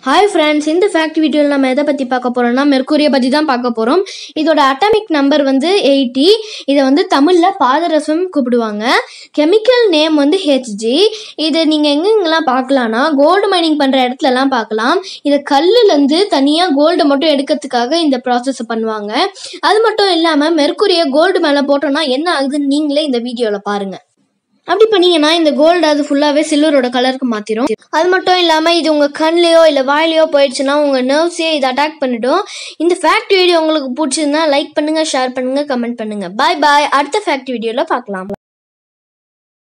hi friends இந்த fact வீடியோவில் நம்ம எதை பற்றி பார்க்க போகிறோம்னா மெர்க்குரியை பற்றி தான் பார்க்க போகிறோம் இதோட அட்டாமிக் நம்பர் வந்து எயிட்டி இதை வந்து தமிழில் பாதரசம் கூப்பிடுவாங்க கெமிக்கல் நேம் வந்து ஹெச்ஜி இது நீங்கள் எங்கெங்கெல்லாம் பார்க்கலான்னா கோல்டு மைனிங் பண்ணுற இடத்துலலாம் பார்க்கலாம் இதை கல்லுலேருந்து தனியாக கோல்டு மட்டும் எடுக்கிறதுக்காக இந்த ப்ராசஸை பண்ணுவாங்க அது மட்டும் இல்லாமல் மெர்க்குரியை கோல்டு மேலே போட்டோன்னா என்ன ஆகுதுன்னு நீங்களே இந்த வீடியோவில் பாருங்கள் அப்படி பண்ணீங்கன்னா இந்த கோல்டு அது ஃபுல்லாகவே சில்வரோட கலருக்கு மாற்றிடும் அது மட்டும் இல்லாமல் இது உங்கள் கண்லேயோ இல்லை வாயிலையோ போயிடுச்சுன்னா உங்கள் நர்வ்ஸே இது அட்டாக் பண்ணிடும் இந்த ஃபேக்ட் வீடியோ உங்களுக்கு பிடிச்சிருந்தா லைக் பண்ணுங்கள் ஷேர் பண்ணுங்கள் கமெண்ட் பண்ணுங்கள் பாய் பாய் அடுத்த ஃபேக்ட் வீடியோவில் பார்க்கலாம்